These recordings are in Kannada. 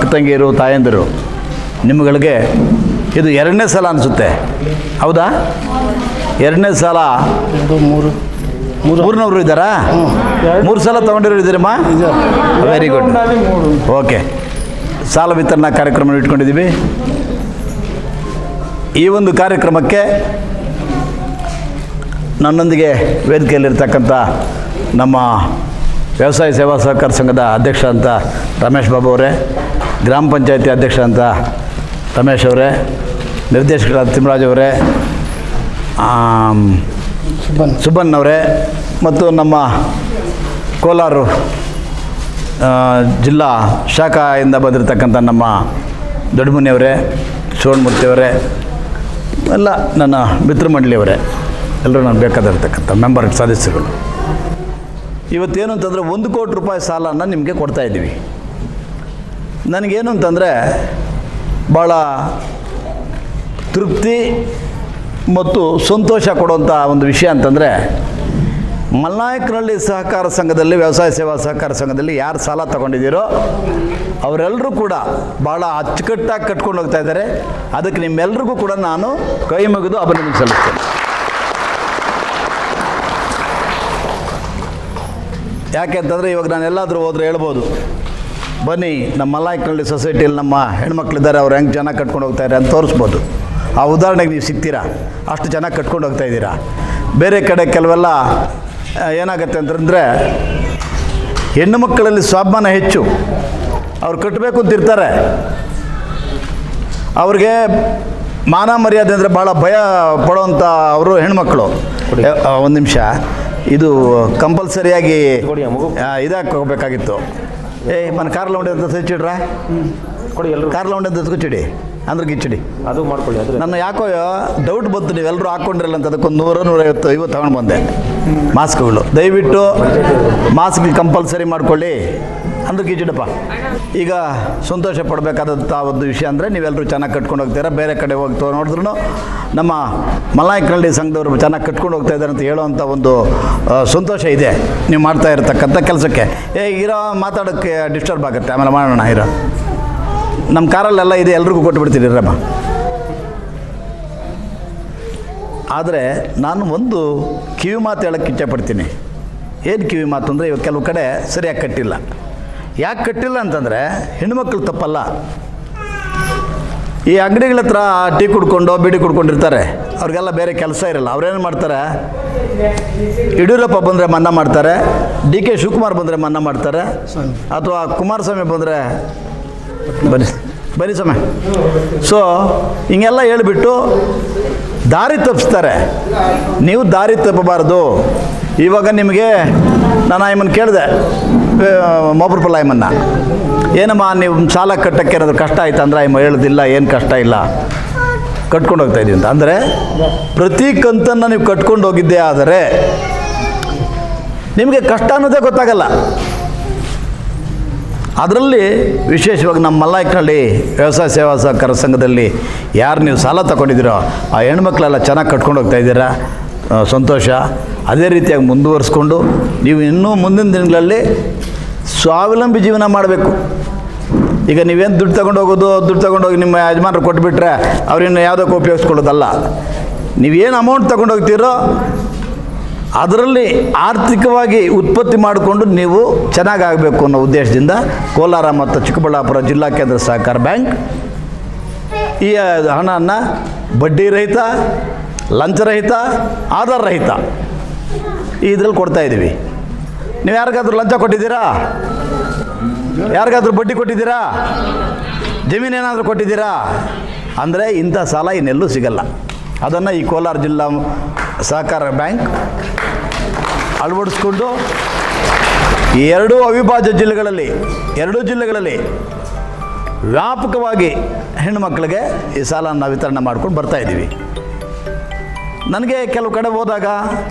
ತಂಗಿಯರು ತಾಯಂದಿರು ನಿಮ್ಮಗಳಿಗೆ ಇದು ಎರಡನೇ ಸಲ ಅನಿಸುತ್ತೆ ಹೌದಾ ಎರಡನೇ ಸಲ ಎರಡು ಮೂರು ಮೂರು ಮೂರನವರು ಇದ್ದಾರಾ ಮೂರು ಸಲ ತೊಗೊಂಡಿರೋ ಇದ್ದೀರಮ್ಮ ವೆರಿ ಗುಡ್ ಓಕೆ ಸಾಲ ವಿತರಣಾ ಕಾರ್ಯಕ್ರಮ ಇಟ್ಕೊಂಡಿದ್ದೀವಿ ಈ ಒಂದು ಕಾರ್ಯಕ್ರಮಕ್ಕೆ ನನ್ನೊಂದಿಗೆ ವೇದಿಕೆಯಲ್ಲಿರ್ತಕ್ಕಂಥ ನಮ್ಮ ವ್ಯವಸಾಯ ಸೇವಾ ಸಹಕಾರ ಸಂಘದ ಅಧ್ಯಕ್ಷ ಅಂತ ರಮೇಶ್ ಬಾಬು ಅವರೇ ಗ್ರಾಮ ಪಂಚಾಯತಿ ಅಧ್ಯಕ್ಷ ಅಂತ ರಮೇಶ್ ಅವರೇ ನಿರ್ದೇಶಕರಾದ ತಿಮ್ಮರಾಜ್ ಅವರೇ ಆಮ್, ಸುಬ್ಬನ್ ಸುಬ್ಬನ್ ಅವರೇ ಮತ್ತು ನಮ್ಮ ಕೋಲಾರ ಆ, ಜಿಲ್ಲಾ ಶಾಖೆಯಿಂದ ಬಂದಿರತಕ್ಕಂಥ ನಮ್ಮ ದೊಡ್ಡಮನಿಯವರೇ ಶಿವಣ್ಮೂರ್ತಿಯವರೇ ಎಲ್ಲ ನನ್ನ ಮಿತ್ರ ಮಂಡಳಿಯವರೇ ಎಲ್ಲರೂ ನಾನು ಬೇಕಾದಿರ್ತಕ್ಕಂಥ ಮೆಂಬರ್ ಸದಸ್ಯರುಗಳು ಇವತ್ತೇನು ಅಂತಂದರೆ ಒಂದು ಕೋಟಿ ರೂಪಾಯಿ ಸಾಲನ ನಿಮಗೆ ಕೊಡ್ತಾ ಇದ್ದೀವಿ ನನಗೇನು ಅಂತಂದರೆ ಭಾಳ ತೃಪ್ತಿ ಮತ್ತು ಸಂತೋಷ ಕೊಡುವಂಥ ಒಂದು ವಿಷಯ ಅಂತಂದರೆ ಮಲ್ನಾಯಕನಹಳ್ಳಿ ಸಹಕಾರ ಸಂಘದಲ್ಲಿ ವ್ಯವಸಾಯ ಸೇವಾ ಸಹಕಾರ ಸಂಘದಲ್ಲಿ ಯಾರು ಸಾಲ ತಗೊಂಡಿದ್ದೀರೋ ಅವರೆಲ್ಲರೂ ಕೂಡ ಭಾಳ ಅಚ್ಚುಕಟ್ಟಾಗಿ ಕಟ್ಕೊಂಡು ಹೋಗ್ತಾ ಇದ್ದಾರೆ ಅದಕ್ಕೆ ನಿಮ್ಮೆಲ್ರಿಗೂ ಕೂಡ ನಾನು ಕೈ ಮುಗಿದು ಅಭಿನಂದನೆ ಸಲ್ಲಿಸ್ತೇನೆ ಯಾಕೆ ಅಂತಂದರೆ ಇವಾಗ ನಾನು ಎಲ್ಲಾದರೂ ಹೋದ್ರೆ ಹೇಳ್ಬೋದು ಬನ್ನಿ ನಮ್ಮ ಮಲ್ನಾಯಕನಹಳ್ಳಿ ಸೊಸೈಟಿಯಲ್ಲಿ ನಮ್ಮ ಹೆಣ್ಮಕ್ಳಿದ್ದಾರೆ ಅವ್ರು ಹೆಂಗೆ ಚೆನ್ನಾಗಿ ಕಟ್ಕೊಂಡು ಹೋಗ್ತಾ ಇದ್ದಾರೆ ಅಂತ ತೋರಿಸ್ಬೋದು ಆ ಉದಾಹರಣೆಗೆ ನೀವು ಸಿಗ್ತೀರಾ ಅಷ್ಟು ಚೆನ್ನಾಗಿ ಕಟ್ಕೊಂಡು ಹೋಗ್ತಾ ಇದ್ದೀರಾ ಬೇರೆ ಕಡೆ ಕೆಲವೆಲ್ಲ ಆ, ಏನಾಗುತ್ತೆ ಅಂತಂದರೆ ಹೆಣ್ಣು ಮಕ್ಕಳಲ್ಲಿ ಸ್ವಾಭಿಮಾನ ಹೆಚ್ಚು ಅವ್ರು ಕಟ್ಟಬೇಕು ಅಂತಿರ್ತಾರೆ ಅವ್ರಿಗೆ ಮಾನ ಮರ್ಯಾದೆ ಅಂದರೆ ಭಾಳ ಭಯ ಪಡೋವಂಥ ಅವರು ಹೆಣ್ಮಕ್ಳು ಒಂದು ನಿಮಿಷ ಇದು ಕಂಪಲ್ಸರಿಯಾಗಿ ಇದಾಗಿ ಹೋಗ್ಬೇಕಾಗಿತ್ತು ಏ ಮನೆ ಕಾರ್ ಲೌಂಡ್ ಅಂತ ಹಚ್ಚಿಡ್ರ ಕೊಡಿ ಎಲ್ಲರೂ ಕಾರ್ ಲೌಂಡ್ ಅಂತ ಹಚ್ಚಿಡಿ ಅಂದ್ರೆ ಗಿಚ್ಚಿಡಿ ಅದು ಮಾಡ್ಕೊಳ್ಳಿ ಅದ್ರ ನನ್ನ ಯಾಕೋ ಡೌಟ್ ಬಂತು ನೀವೆಲ್ಲರೂ ಹಾಕ್ಕೊಂಡಿರಲ್ಲ ಅಂತ ಅದಕ್ಕೊಂದು ನೂರ ನೂರೈವತ್ತು ಐವತ್ತು ತಗೊಂಡು ಬಂದೆ ಮಾಸ್ಕ್ಗಳು ದಯವಿಟ್ಟು ಮಾಸ್ಕ್ ಕಂಪಲ್ಸರಿ ಮಾಡ್ಕೊಳ್ಳಿ ಅಂದ್ರೆ ಗಿಚ್ಚಿಡಪ್ಪ ಈಗ ಸಂತೋಷ ಪಡಬೇಕಾದಂಥ ಒಂದು ವಿಷಯ ಅಂದರೆ ನೀವೆಲ್ಲರೂ ಚೆನ್ನಾಗಿ ಕಟ್ಕೊಂಡು ಹೋಗ್ತೀರಾ ಬೇರೆ ಕಡೆ ಹೋಗ್ತಾ ನೋಡಿದ್ರು ನಮ್ಮ ಮಲಾಯಕನಹಳ್ಳಿ ಸಂಘದವರು ಚೆನ್ನಾಗಿ ಕಟ್ಕೊಂಡು ಹೋಗ್ತಾ ಇದ್ದಾರೆ ಅಂತ ಹೇಳುವಂಥ ಒಂದು ಆ, ಸಂತೋಷ ಇದೆ ನೀವು ಮಾಡ್ತಾ ಇರತಕ್ಕಂಥ ಕೆಲಸಕ್ಕೆ ಏ ಇರೋ ಮಾತಾಡೋಕ್ಕೆ ಡಿಸ್ಟರ್ಬ್ ಆಗುತ್ತೆ ಆಮೇಲೆ ಮಾಡೋಣ ಇರೋ ನಮ್ಮ ಕಾರಲ್ಲೆಲ್ಲ ಇದೆ ಎಲ್ರಿಗೂ ಕೊಟ್ಟು ಬಿಡ್ತೀನಿ ರಮ್ಮ ಆದರೆ ನಾನು ಒಂದು ಕಿವಿ ಮಾತು ಹೇಳೋಕ್ಕೆ ಇಚ್ಛೆಪಡ್ತೀನಿ ಏನು ಕಿವಿ ಮಾತು ಅಂದರೆ ಇವಾಗ ಕೆಲವು ಕಡೆ ಸರಿಯಾಗಿ ಕಟ್ಟಿಲ್ಲ ಯಾಕೆ ಕಟ್ಟಿಲ್ಲ ಅಂತಂದರೆ ಹೆಣ್ಮಕ್ಳು ತಪ್ಪಲ್ಲ ಈ ಅಂಗಡಿಗಳ ಹತ್ರ ಟೀ ಕುಡ್ಕೊಂಡು ಬೀಡಿ ಕುಡ್ಕೊಂಡಿರ್ತಾರೆ ಅವ್ರಿಗೆಲ್ಲ ಬೇರೆ ಕೆಲಸ ಇರಲ್ಲ ಅವ್ರೇನು ಮಾಡ್ತಾರೆ ಯಡಿಯೂರಪ್ಪ ಬಂದರೆ ಮನ್ನಾ ಮಾಡ್ತಾರೆ ಡಿ ಕೆ ಶಿವಕುಮಾರ್ ಬಂದರೆ ಮನ್ನಾ ಮಾಡ್ತಾರೆ ಅಥವಾ ಕುಮಾರಸ್ವಾಮಿ ಬಂದರೆ ಬನ್ನಿ ಬನ್ನಿ ಸಮಯ ಸೊ ಹಿಂಗೆಲ್ಲ ಹೇಳ್ಬಿಟ್ಟು ದಾರಿ ತಪ್ಪಿಸ್ತಾರೆ ನೀವು ದಾರಿ ತಪ್ಪಬಾರ್ದು ಇವಾಗ ನಿಮಗೆ ನಾನು ಆಯಮ್ಮನ ಕೇಳಿದೆ ಮೊಬರ್ಪಲ್ಲ ಆಯಮ್ಮನ್ನ ಏನಮ್ಮ ನೀವು ಸಾಲ ಕಟ್ಟಕ್ಕೆ ಏನಾದರೂ ಕಷ್ಟ ಆಯ್ತು ಅಂದ್ರೆ ಆಯಮ್ಮ ಹೇಳೋದಿಲ್ಲ ಏನು ಕಷ್ಟ ಇಲ್ಲ ಕಟ್ಕೊಂಡು ಹೋಗ್ತಾ ಇದ್ದೀವಿ ಅಂತ ಅಂದರೆ ಪ್ರತಿ ಕಂತನ್ನು ನೀವು ಕಟ್ಕೊಂಡು ಹೋಗಿದ್ದೇ ಆದರೆ ನಿಮಗೆ ಕಷ್ಟ ಅನ್ನೋದೇ ಗೊತ್ತಾಗಲ್ಲ ಅದರಲ್ಲಿ ವಿಶೇಷವಾಗಿ ನಮ್ಮ ಮಲ್ಲಾಯ್ಕನಹಳ್ಳಿ ವ್ಯವಸಾಯ ಸೇವಾ ಸಹಕಾರ ಸಂಘದಲ್ಲಿ ಯಾರು ನೀವು ಸಾಲ ತಗೊಂಡಿದ್ದೀರೋ ಆ ಹೆಣ್ಮಕ್ಳೆಲ್ಲ ಚೆನ್ನಾಗಿ ಕಟ್ಕೊಂಡು ಹೋಗ್ತಾ ಇದ್ದೀರಾ ಆ, ಸಂತೋಷ ಅದೇ ರೀತಿಯಾಗಿ ಮುಂದುವರಿಸ್ಕೊಂಡು ನೀವು ಇನ್ನೂ ಮುಂದಿನ ದಿನಗಳಲ್ಲಿ ಸ್ವಾವಲಂಬಿ ಜೀವನ ಮಾಡಬೇಕು ಈಗ ನೀವೇನು ದುಡ್ಡು ತಗೊಂಡು ಹೋಗೋದು ದುಡ್ಡು ತಗೊಂಡೋಗಿ ನಿಮ್ಮ ಯಜಮಾನರು ಕೊಟ್ಬಿಟ್ರೆ ಅವ್ರನ್ನ ಯಾವುದಕ್ಕೆ ಉಪಯೋಗಿಸ್ಕೊಳ್ಳೋದಲ್ಲ ನೀವೇನು ಅಮೌಂಟ್ ತಗೊಂಡು ಹೋಗ್ತೀರೋ ಅದರಲ್ಲಿ ಆರ್ಥಿಕವಾಗಿ ಉತ್ಪತ್ತಿ ಮಾಡಿಕೊಂಡು ನೀವು ಚೆನ್ನಾಗಾಗಬೇಕು ಅನ್ನೋ ಉದ್ದೇಶದಿಂದ ಕೋಲಾರ ಮತ್ತು ಚಿಕ್ಕಬಳ್ಳಾಪುರ ಜಿಲ್ಲಾ ಕೇಂದ್ರ ಸಹಕಾರ ಬ್ಯಾಂಕ್ ಈ ಹಣನ ಬಡ್ಡಿ ರಹಿತ ಲಂಚರಹಿತ ಆಧಾರ ರಹಿತ ಇದ್ರಲ್ಲಿ ಕೊಡ್ತಾ ಇದ್ದೀವಿ ನೀವು ಯಾರಿಗಾದ್ರೂ ಲಂಚ ಕೊಟ್ಟಿದ್ದೀರಾ ಯಾರಿಗಾದ್ರೂ ಬಡ್ಡಿ ಕೊಟ್ಟಿದ್ದೀರಾ ಜಮೀನು ಏನಾದರೂ ಕೊಟ್ಟಿದ್ದೀರಾ ಅಂದರೆ ಇಂಥ ಸಾಲ ಇನ್ನೆಲ್ಲೂ ಸಿಗಲ್ಲ ಅದನ್ನು ಈ ಕೋಲಾರ ಜಿಲ್ಲಾ ಸಹಕಾರ ಬ್ಯಾಂಕ್ ಅಳವಡಿಸ್ಕೊಂಡು ಈ ಎರಡೂ ಅವಿಭಾಜ್ಯ ಜಿಲ್ಲೆಗಳಲ್ಲಿ ಎರಡೂ ಜಿಲ್ಲೆಗಳಲ್ಲಿ ವ್ಯಾಪಕವಾಗಿ ಹೆಣ್ಣುಮಕ್ಕಳಿಗೆ ಈ ಸಾಲನ ವಿತರಣೆ ಮಾಡ್ಕೊಂಡು ಬರ್ತಾ ಇದ್ದೀವಿ ನನಗೆ ಕೆಲವು ಕಡೆ ಹೋದಾಗ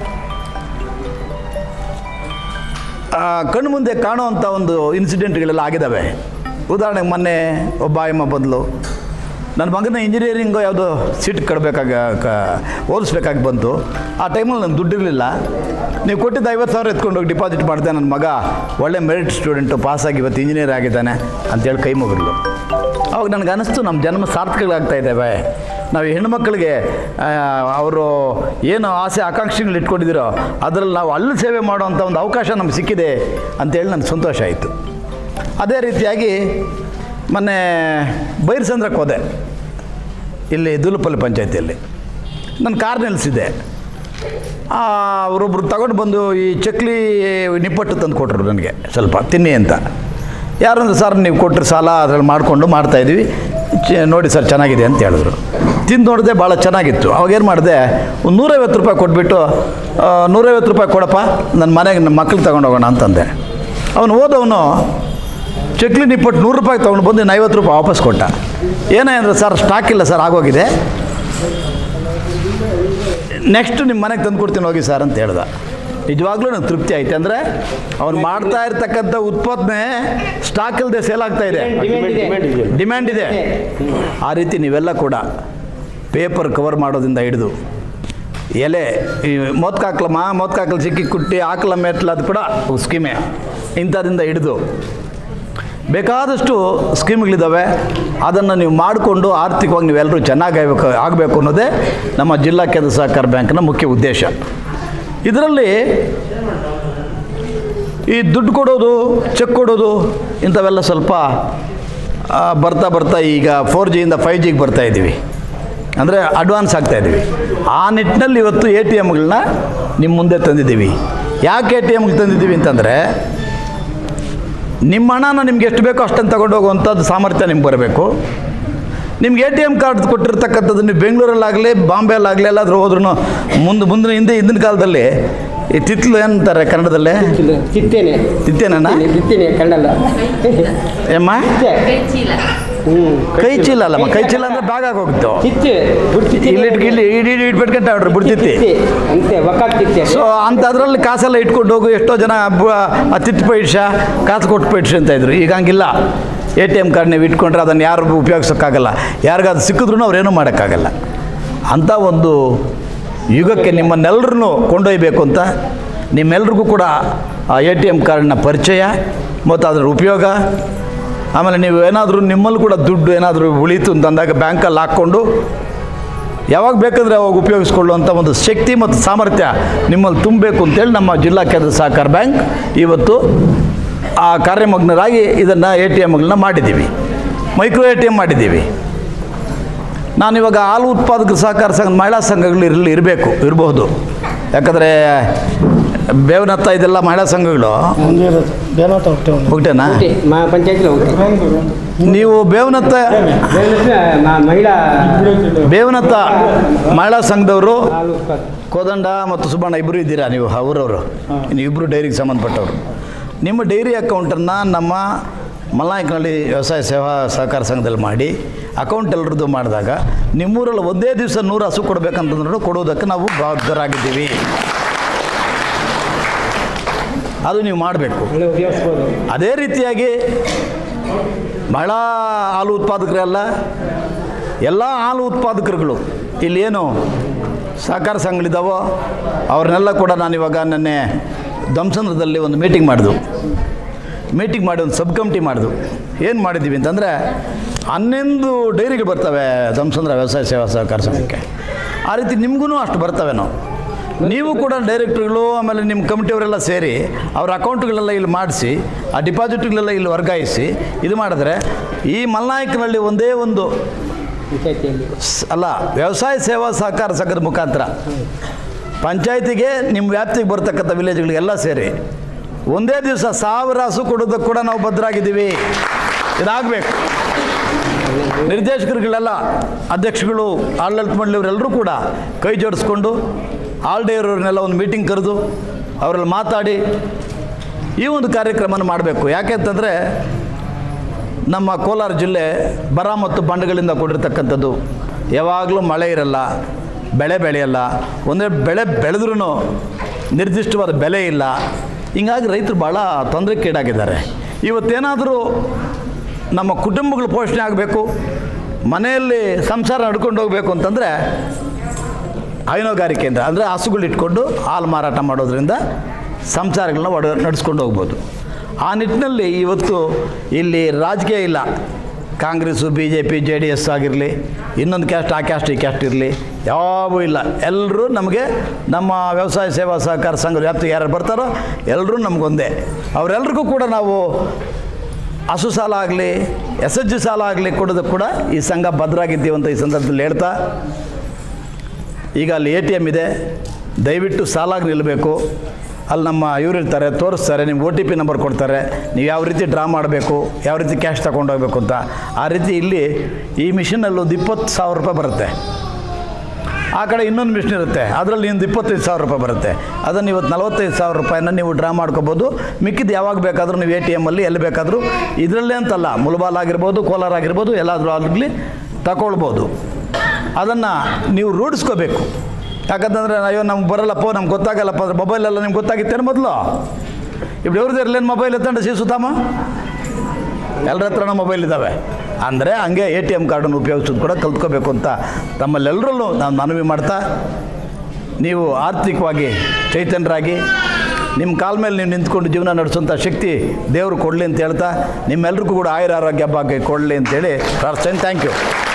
ಆ, ಕಣ್ಣು ಮುಂದೆ ಕಾಣುವಂಥ ಒಂದು ಇನ್ಸಿಡೆಂಟ್ಗಳೆಲ್ಲ ಆಗಿದ್ದಾವೆ ಉದಾಹರಣೆಗೆ ಮೊನ್ನೆ ಒಬ್ಬ ಅಮ್ಮ ಬದಲು ನನ್ನ ಮಗನ ಇಂಜಿನಿಯರಿಂಗು ಯಾವುದೋ ಸೀಟ್ ಕಡಬೇಕಾಗ ಕ ಓದಿಸ್ಬೇಕಾಗಿ ಬಂತು ಆ ಟೈಮಲ್ಲಿ ನನಗೆ ದುಡ್ಡಿರಲಿಲ್ಲ ನೀವು ಕೊಟ್ಟಿದ್ದ ಐವತ್ತು ಸಾವಿರ ಎತ್ಕೊಂಡು ಹೋಗಿ ಡಿಪಾಸಿಟ್ ಮಾಡಿದೆ ನನ್ನ ಮಗ ಒಳ್ಳೆ ಮೆರಿಟ್ ಸ್ಟೂಡೆಂಟು ಪಾಸಾಗಿ ಇವತ್ತು ಇಂಜಿನಿಯರ್ ಆಗಿದ್ದಾನೆ ಅಂತೇಳಿ ಕೈ ಮುಗಿದ್ಲು ಅವಾಗ ನನಗೆ ಅನ್ನಿಸ್ತು ನಮ್ಮ ಜನ್ಮ ಸಾರ್ಥಕಗಳಾಗ್ತಾ ಇದ್ದಾವೆ ನಾವು ಈ ಹೆಣ್ಮಕ್ಳಿಗೆ ಆ, ಅವರು ಏನು ಆಸೆ ಆಕಾಂಕ್ಷೆಗಳು ಇಟ್ಕೊಂಡಿದ್ದೀರೋ ಅದರಲ್ಲಿ ನಾವು ಅಲ್ಲಿ ಸೇವೆ ಮಾಡುವಂಥ ಒಂದು ಅವಕಾಶ ನಮ್ಗೆ ಸಿಕ್ಕಿದೆ ಅಂತೇಳಿ ನನಗೆ ಸಂತೋಷ ಆಯಿತು ಅದೇ ರೀತಿಯಾಗಿ ಮೊನ್ನೆ ಬೈರಸಂದ್ರಕ್ಕೆ ಹೋದೆ ಇಲ್ಲಿ ದುಲುಪಲ್ಲಿ ಪಂಚಾಯತಿಯಲ್ಲಿ ನಾನು ಕಾರ್ ನಿಲ್ಲಿಸಿದ್ದೆ ಆ, ಅವರೊಬ್ರು ತಗೊಂಡು ಬಂದು ಈ ಚಕ್ಲಿ ನಿಪ್ಪಟ್ಟು ತಂದು ಕೊಟ್ಟರು ನನಗೆ ಸ್ವಲ್ಪ ತಿನ್ನಿ ಅಂತ ಯಾರು ಅಂದ್ರೆ ಸರ್ ನೀವು ಕೊಟ್ಟರೆ ಸಾಲ ಅದ್ರಲ್ಲಿ ಮಾಡಿಕೊಂಡು ಮಾಡ್ತಾಯಿದ್ವಿ ಚ ನೋಡಿ ಸರ್ ಚೆನ್ನಾಗಿದೆ ಅಂತ ಹೇಳಿದ್ರು ತಿಂದು ನೋಡಿದೆ ಭಾಳ ಚೆನ್ನಾಗಿತ್ತು ಅವಾಗ ಏನು ಮಾಡಿದೆ ಒಂದು ನೂರೈವತ್ತು ರೂಪಾಯಿ ಕೊಟ್ಬಿಟ್ಟು ಆ, ನೂರೈವತ್ತು ರೂಪಾಯಿ ಕೊಡಪ್ಪ ನನ್ನ ಮನೆಗೆ ನಮ್ಮ ಮಕ್ಳಿಗೆ ತಗೊಂಡು ಹೋಗೋಣ ಅಂತಂದೆ ಅವನು ಹೋದವನು ಚಕ್ಲಿ ನಿಪ್ಪಟ್ಟು ನೂರು ರೂಪಾಯಿ ತೊಗೊಂಡು ಬಂದು ಇನ್ನು ಐವತ್ತು ರೂಪಾಯಿ ವಾಪಸ್ ಕೊಟ್ಟ ಏನೇ ಅಂದರೆ ಸರ್ ಸ್ಟಾಕ್ ಇಲ್ಲ ಸರ್ ಆಗೋಗಿದೆ ನೆಕ್ಸ್ಟ್ ನಿಮ್ಮ ಮನೆಗೆ ತಂದು ಕೊಡ್ತೀನಿ ಹೋಗಿ ಸರ್ ಅಂತ ಹೇಳ್ದ ನಿಜವಾಗ್ಲೂ ನನಗೆ ತೃಪ್ತಿ ಆಯ್ತು ಅಂದರೆ ಅವ್ನು ಮಾಡ್ತಾ ಇರ್ತಕ್ಕಂಥ ಉತ್ಪಾದನೆ ಸ್ಟಾಕ್ ಇಲ್ಲದೆ ಸೇಲ್ ಆಗ್ತಾ ಇದೆ ಡಿಮ್ಯಾಂಡ್ ಇದೆ ಆ ರೀತಿ ನೀವೆಲ್ಲ ಕೂಡ ಪೇಪರ್ ಕವರ್ ಮಾಡೋದ್ರಿಂದ ಹಿಡಿದು ಎಲೆ ಈ ಮೋತ್ಕಾಕ್ಲಮ್ಮ ಮೋತ್ಕಾಕ್ಲು ಸಿಕ್ಕಿ ಕುಟ್ಟಿ ಆಕಲ ಮೆಟ್ಲ ಅದು ಕೂಡ ಸ್ಕೀಮೆ ಇಂಥದ್ರಿಂದ ಹಿಡಿದು ಬೇಕಾದಷ್ಟು ಸ್ಕೀಮ್ಗಳಿದ್ದಾವೆ ಅದನ್ನು ನೀವು ಮಾಡಿಕೊಂಡು ಆರ್ಥಿಕವಾಗಿ ನೀವೆಲ್ಲರೂ ಚೆನ್ನಾಗಿ ಆಗಬೇಕು ಆಗಬೇಕು ಅನ್ನೋದೇ ನಮ್ಮ ಜಿಲ್ಲಾ ಕೇಂದ್ರ ಸಹಕಾರ ಬ್ಯಾಂಕ್ನ ಮುಖ್ಯ ಉದ್ದೇಶ ಇದರಲ್ಲಿ ಈ ದುಡ್ಡು ಕೊಡೋದು ಚೆಕ್ ಕೊಡೋದು ಇಂಥವೆಲ್ಲ ಸ್ವಲ್ಪ ಆ, ಬರ್ತಾ ಬರ್ತಾ ಈಗ ಫೋರ್ ಜಿಯಿಂದ ಫೈವ್ ಜಿಗೆ ಬರ್ತಾ ಇದ್ದೀವಿ ಅಂದರೆ ಅಡ್ವಾನ್ಸ್ ಆಗ್ತಾ ಇದ್ದೀವಿ ಆ ನಿಟ್ಟಿನಲ್ಲಿ ಇವತ್ತು ಎ ಟಿ ಎಮ್ಗಳನ್ನ ನಿಮ್ಮ ಮುಂದೆ ತಂದಿದ್ದೀವಿ ಯಾಕೆ ಎ ಟಿ ಎಮ್ಗೆ ತಂದಿದ್ದೀವಿ ಅಂತಂದರೆ ನಿಮ್ಮ ಹಣನ ನಿಮ್ಗೆ ಎಷ್ಟು ಬೇಕೋ ಅಷ್ಟನ್ನು ತಗೊಂಡು ಹೋಗುವಂಥದ್ದು ಸಾಮರ್ಥ್ಯ ನಿಮ್ಗೆ ಬರಬೇಕು ನಿಮ್ಗೆ ಎ ಟಿ ಎಮ್ ಕಾರ್ಡ್ ಕೊಟ್ಟಿರ್ತಕ್ಕಂಥದ್ದು ನೀವು ಬೆಂಗಳೂರಲ್ಲಾಗಲಿ ಬಾಂಬೆಲ್ಲಾಗಲಿ ಎಲ್ಲಾದರೂ ಹೋದ್ರೂ ಮುಂದೆ ಮುಂದಿನ ಹಿಂದೆ ಹಿಂದಿನ ಕಾಲದಲ್ಲಿ ಈ ತಿತ್ಲು ಏನಂತಾರೆ ಕನ್ನಡದಲ್ಲೇ ಚಿತ್ತೇನೆ ತಿತ್ತೇನಣ್ಣ ಚಿತ್ತೇನೆ ಕನ್ನಡ ಏಮ್ಮ ಹ್ಞೂ ಕೈ ಚೀಲ ಅಲ್ಲಮ್ಮ ಕೈ ಚೀಲ ಅಂದರೆ ಬ್ಯಾಗ್ ಆಗೋಗಿತ್ತು ಚಿತ್ತೆ ಇಲ್ಲಿ ಇಟ್- ಇಲ್ಲಿ ಇಡೀ ಇಡೀ ಇಟ್ಬಿಟ್ಕೊಂತ ಅವ್ರಿ ಬಿಡ್ತಿತ್ತಿ ಅಂತೆ ಒಕ್ಕಾಗ್ತಿತ್ತೆ ಸೊ ಅಂಥದ್ರಲ್ಲಿ ಕಾಸೆಲ್ಲ ಇಟ್ಕೊಂಡು ಹೋಗು ಎಷ್ಟೋ ಜನ ತಿತ್ತು ಪೈಡ್ಸ ಕಾಸು ಕೊಟ್ಟು ಪೈಡ್ಸ ಅಂತ ಇದ್ರು ಈಗ ಹಂಗಿಲ್ಲ ಎ ಟಿ ಎಮ್ ಕಾರ್ಡ್ ನೀವು ಇಟ್ಕೊಂಡ್ರೆ ಅದನ್ನು ಯಾರು ಉಪಯೋಗಿಸೋಕ್ಕಾಗಲ್ಲ ಯಾರಿಗಾದ್ರು ಸಿಕ್ಕಿದ್ರೂ ಅವ್ರೇನೂ ಮಾಡೋಕ್ಕಾಗಲ್ಲ ಅಂಥ ಒಂದು ಯುಗಕ್ಕೆ ನಿಮ್ಮನ್ನೆಲ್ಲರನ್ನೂ ಕೊಂಡೊಯ್ಯಬೇಕು ಅಂತ ನಿಮ್ಮೆಲ್ರಿಗೂ ಕೂಡ ಆ ಎ ಟಿ ಎಮ್ ಕಾರ್ಡ್ನ ಪರಿಚಯ ಮತ್ತು ಅದರ ಉಪಯೋಗ ಆಮೇಲೆ ನೀವು ಏನಾದರೂ ನಿಮ್ಮಲ್ಲಿ ಕೂಡ ದುಡ್ಡು ಏನಾದರೂ ಉಳೀತು ಅಂತಂದಾಗ ಬ್ಯಾಂಕಲ್ಲಿ ಹಾಕ್ಕೊಂಡು ಯಾವಾಗ ಬೇಕಂದರೆ ಅವಾಗ ಉಪಯೋಗಿಸ್ಕೊಳ್ಳುವಂಥ ಒಂದು ಶಕ್ತಿ ಮತ್ತು ಸಾಮರ್ಥ್ಯ ನಿಮ್ಮಲ್ಲಿ ತುಂಬಬೇಕು ಅಂತೇಳಿ ನಮ್ಮ ಜಿಲ್ಲಾ ಕೇಂದ್ರ ಸಹಕಾರ ಬ್ಯಾಂಕ್ ಇವತ್ತು ಆ ಕಾರ್ಯಮಗ್ನರಾಗಿ ಇದನ್ನು ಎ ಟಿ ಎಮ್ಗಳನ್ನ ಮಾಡಿದ್ದೀವಿ ಮೈಕ್ರೋ ಎ ಟಿ ಎಮ್ ಮಾಡಿದ್ದೀವಿ ನಾನಿವಾಗ ಹಾಲು ಉತ್ಪಾದಕರ ಸಹಕಾರ ಸಂಘ ಮಹಿಳಾ ಸಂಘಗಳು ಇರಲಿ ಇರಬೇಕು ಇರಬಹುದು ಯಾಕಂದರೆ ಬೇವನತ್ತ ಇದೆಲ್ಲ ಮಹಿಳಾ ಸಂಘಗಳು ಮುಂದೆ ಇರೋದು ಬೇನಾತ ಹೊಟ್ಟೆ ಒಂದು ಹೋಗ್ತೇನಾ ಮಾ ಪಂಚಾಯತಿలో ఒకటి ನೀವು ಬೇವನತ್ತ మహిళా ಬೇವನತ್ತ ಮಹಿಳಾ ಸಂಘದವರು ಹಾಲು ಉತ್ಪಾದನೆ ಕೋದಂಡ ಮತ್ತು ಸುಬ್ಬಣ್ಣ ಇಬ್ಬರು ಇದ್ದೀರಾ ನೀವು ಅವರವರು ನೀವು ಇಬ್ಬರು ಡೈರಿಗೆ ಸಂಬಂಧಪಟ್ಟವರು ನಿಮ್ಮ ಡೈರಿ ಅಕೌಂಟನ್ನು ನಮ್ಮ ಮಲ್ನಾಯಕನಹಳ್ಳಿ ವ್ಯವಸಾಯ ಸೇವಾ ಸಹಕಾರ ಸಂಘದಲ್ಲಿ ಮಾಡಿ ಅಕೌಂಟ್ ಎಲ್ಲರದ್ದು ಮಾಡಿದಾಗ ನಿಮ್ಮೂರಲ್ಲಿ ಒಂದೇ ದಿವಸ ನೂರು ಹಸು ಕೊಡಬೇಕಂತಂದ್ರೂ ಕೊಡೋದಕ್ಕೆ ನಾವು ಬಾಧ್ಯರಾಗಿದ್ದೀವಿ ಅದು ನೀವು ಮಾಡಬೇಕು ಒಳ್ಳೆ ಉಪಯೋಗಿಸ್ಬೋದು ಅದೇ ರೀತಿಯಾಗಿ ಮಹಿಳಾ ಹಾಲು ಉತ್ಪಾದಕರೆಲ್ಲ ಎಲ್ಲ ಹಾಲು ಉತ್ಪಾದಕರುಗಳು ಇಲ್ಲೇನು ಸಹಕಾರ ಸಂಘಗಳಿದ್ದಾವೋ ಅವ್ರನ್ನೆಲ್ಲ ಕೂಡ ನಾನಿವಾಗ ನೆನ್ನೆ ಧ್ವಂಸಂದ್ರದಲ್ಲಿ ಒಂದು ಮೀಟಿಂಗ್ ಮಾಡಿದ್ವು ಮೀಟಿಂಗ್ ಮಾಡಿ ಒಂದು ಸಬ್ ಕಮಿಟಿ ಮಾಡಿದ್ವು ಏನು ಮಾಡಿದ್ದೀವಿ ಅಂತಂದರೆ ಹನ್ನೊಂದು ಡೈರಿಗಳು ಬರ್ತವೆ ಧ್ವಂಸಂದ್ರ ವ್ಯವಸಾಯ ಸೇವಾ ಸಹಕಾರ ಸಂಘಕ್ಕೆ ಆ ರೀತಿ ನಿಮಗೂ ಅಷ್ಟು ಬರ್ತವೇನೋ ನೀವು ಕೂಡ ಡೈರೆಕ್ಟ್ರುಗಳು ಆಮೇಲೆ ನಿಮ್ಮ ಕಮಿಟಿಯವರೆಲ್ಲ ಸೇರಿ ಅವ್ರ ಅಕೌಂಟ್ಗಳೆಲ್ಲ ಇಲ್ಲಿ ಮಾಡಿಸಿ ಆ ಡಿಪಾಸಿಟ್ಗಳೆಲ್ಲ ಇಲ್ಲಿ ವರ್ಗಾಯಿಸಿ ಇದು ಮಾಡಿದ್ರೆ ಈ ಮಲ್ನಾಯಕನಲ್ಲಿ ಒಂದೇ ಒಂದು ಪಂಚಾಯತಿಯಲ್ಲಿ ಸ್- ಅಲ್ಲ ವ್ಯವಸಾಯ ಸೇವಾ ಸಹಕಾರ ಸಂಘದ ಮುಖಾಂತರ ಪಂಚಾಯತಿಗೆ ನಿಮ್ಮ ವ್ಯಾಪ್ತಿಗೆ ಬರ್ತಕ್ಕಂಥ ವಿಲೇಜ್ಗಳಿಗೆಲ್ಲ ಸೇರಿ ಒಂದೇ ದಿವಸ ಸಾವಿರ ಹಸು ಕೊಡೋದಕ್ಕೆ ಕೂಡ ನಾವು ಭದ್ರಾಗಿದ್ದೀವಿ ಇದಾಗಬೇಕು ನಿರ್ದೇಶಕರುಗಳೆಲ್ಲ ಅಧ್ಯಕ್ಷಗಳು ಆಡಳಿತ ಮಂಡಳಿಯವರೆಲ್ಲರೂ ಕೂಡ ಕೈ ಜೋಡಿಸ್ಕೊಂಡು ಆಲ್ ಡೇರವ್ರನ್ನೆಲ್ಲ ಒಂದು ಮೀಟಿಂಗ್ ಕರೆದು ಅವರಲ್ಲಿ ಮಾತಾಡಿ ಈ ಒಂದು ಕಾರ್ಯಕ್ರಮನ ಮಾಡಬೇಕು ಯಾಕೆಂತಂದರೆ ನಮ್ಮ ಕೋಲಾರ ಜಿಲ್ಲೆ ಬರ ಮತ್ತು ಬಂಡೆಗಳಿಂದ ಕೂಡಿರ್ತಕ್ಕಂಥದ್ದು ಯಾವಾಗಲೂ ಮಳೆ ಇರಲ್ಲ ಬೆಳೆ ಬೆಳೆಯಲ್ಲ ಒಂದೇ ಬೆಳೆ ಬೆಳೆದ್ರೂ ನಿರ್ದಿಷ್ಟವಾದ ಬೆಲೆ ಇಲ್ಲ ಹಿಂಗಾಗಿ ರೈತರು ಭಾಳ ತೊಂದರೆಗೀಡಾಗಿದ್ದಾರೆ ಇವತ್ತೇನಾದರೂ ನಮ್ಮ ಕುಟುಂಬಗಳು ಪೋಷಣೆ ಆಗಬೇಕು ಮನೆಯಲ್ಲಿ ಸಂಸಾರ ನಡ್ಕೊಂಡು ಹೋಗಬೇಕು ಅಂತಂದರೆ ಹೈನುಗಾರಿಕೆಯಿಂದ ಅಂದರೆ ಹಸುಗಳು ಇಟ್ಕೊಂಡು ಹಾಲು ಮಾರಾಟ ಮಾಡೋದ್ರಿಂದ ಸಂಸಾರಗಳನ್ನ ಒಡ ನಡೆಸ್ಕೊಂಡು ಹೋಗ್ಬೋದು ಆ ನಿಟ್ಟಿನಲ್ಲಿ ಇವತ್ತು ಇಲ್ಲಿ ರಾಜಕೀಯ ಇಲ್ಲ Congress B J P J D S ಆಗಿರಲಿ ಇನ್ನೊಂದು ಕ್ಯಾಸ್ಟ್ ಆ ಕ್ಯಾಸ್ಟ್ ಈ ಕ್ಯಾಸ್ಟ್ ಇರಲಿ ಯಾವೂ ಇಲ್ಲ ಎಲ್ಲರೂ ನಮಗೆ ನಮ್ಮ ವ್ಯವಸಾಯ ಸೇವಾ ಸಹಕಾರ ಸಂಘದ ವ್ಯಾಪ್ತಿಗೆ ಯಾರು ಬರ್ತಾರೋ ಎಲ್ಲರೂ ನಮಗೊಂದೇ ಅವರೆಲ್ರಿಗೂ ಕೂಡ ನಾವು ಹಸು ಸಾಲ ಆಗಲಿ ಎಸ್ ಎಚ್ ಜಿ ಸಾಲ ಆಗಲಿ ಕೊಡೋದಕ್ಕೆ ಕೂಡ ಈ ಸಂಘ ಭದ್ರಾಗಿದ್ದೀವಿ ಅಂತ ಈ ಸಂದರ್ಭದಲ್ಲಿ ಹೇಳ್ತಾ ಈಗ ಅಲ್ಲಿ ಎ ಟಿ ಎಮ್ ಇದೆ ದಯವಿಟ್ಟು ಸಾಲಾಗಿ ನಿಲ್ಲಬೇಕು ಅಲ್ಲಿ ನಮ್ಮ ಇವ್ರು ಇರ್ತಾರೆ ತೋರಿಸ್ತಾರೆ ನಿಮ್ಗೆ ಒ ಟಿ ಪಿ ನಂಬರ್ ಕೊಡ್ತಾರೆ ನೀವು ಯಾವ ರೀತಿ ಡ್ರಾ ಮಾಡಬೇಕು ಯಾವ ರೀತಿ ಕ್ಯಾಶ್ ತಗೊಂಡು ಹೋಗ್ಬೇಕು ಅಂತ ಆ ರೀತಿ ಇಲ್ಲಿ ಈ ಮಿಷಿನಲ್ಲಿ ಒಂದು ಇಪ್ಪತ್ತು ಸಾವಿರ ರೂಪಾಯಿ ಬರುತ್ತೆ ಆ ಕಡೆ ಇನ್ನೊಂದು ಮಿಷಿನ್ ಇರುತ್ತೆ ಅದರಲ್ಲಿ ಒಂದು ಇಪ್ಪತ್ತೈದು ಸಾವಿರ ರೂಪಾಯಿ ಬರುತ್ತೆ ಅದನ್ನು ಇವತ್ತು ನಲವತ್ತೈದು ಸಾವಿರ ರೂಪಾಯಿನ ನೀವು ಡ್ರಾ ಮಾಡ್ಕೋಬೋದು ಮಿಕ್ಕಿದ್ದು ಯಾವಾಗ ಬೇಕಾದರೂ ನೀವು ಎ ಟಿ ಎಮ್ಮಲ್ಲಿ ಎಲ್ಲಿ ಬೇಕಾದರೂ ಇದರಲ್ಲೇ ಅಂತಲ್ಲ ಮುಲ್ಬಾಲ್ ಆಗಿರ್ಬೋದು ಕೋಲಾರ ಆಗಿರ್ಬೋದು ಎಲ್ಲಾದರೂ ಆಗಲಿ ತಗೊಳ್ಬೋದು ಅದನ್ನು ನೀವು ರೂಢಿಸ್ಕೋಬೇಕು ಯಾಕಂತಂದರೆ ಅಯ್ಯೋ ನಮ್ಗೆ ಬರಲ್ಲಪ್ಪ ನಮ್ಗೆ ಗೊತ್ತಾಗಲ್ಲಪ್ಪ ಅಂದ್ರೆ ಮೊಬೈಲೆಲ್ಲ ನಿಮ್ಗೆ ಗೊತ್ತಾಗಿತ್ತೇನು ಮೊದಲು ఇప్పుడు ఎవరిది ಇರಲೇನು ಮೊಬೈಲ್ ಎತ್ತಂಡ ಸೀಸುತ್ತಾಮ ಎಲ್ಲರ ಹತ್ರನೂ ಮೊಬೈಲ್ ಇದ್ದಾವೆ ಅಂದರೆ ಹಂಗೆ ಎ ಟಿ ಎಮ್ ಕಾರ್ಡನ್ನು ಉಪಯೋಗಿಸೋದು ಕೂಡ ಕಲ್ತ್ಕೋಬೇಕು ಅಂತ ತಮ್ಮಲ್ಲೆಲ್ಲರಲ್ಲೂ ನಾನು ಮನವಿ ಮಾಡ್ತಾ ನೀವು ಆರ್ಥಿಕವಾಗಿ ಚೈತನ್ಯರಾಗಿ ನಿಮ್ಮ ಕಾಲ ಮೇಲೆ ನೀವು ನಿಂತ್ಕೊಂಡು ಜೀವನ ನಡೆಸುವಂಥ ಶಕ್ತಿ ದೇವರು ಕೊಡಲಿ ಅಂತ ಹೇಳ್ತಾ ನಿಮ್ಮೆಲ್ರಿಗೂ ಕೂಡ ಆಯುರ ಆರೋಗ್ಯ ಭಾಗ್ಯ ಕೊಡಲಿ ಅಂತೇಳಿ ಪ್ರಾರ್ಥನೆ ಥ್ಯಾಂಕ್ ಯು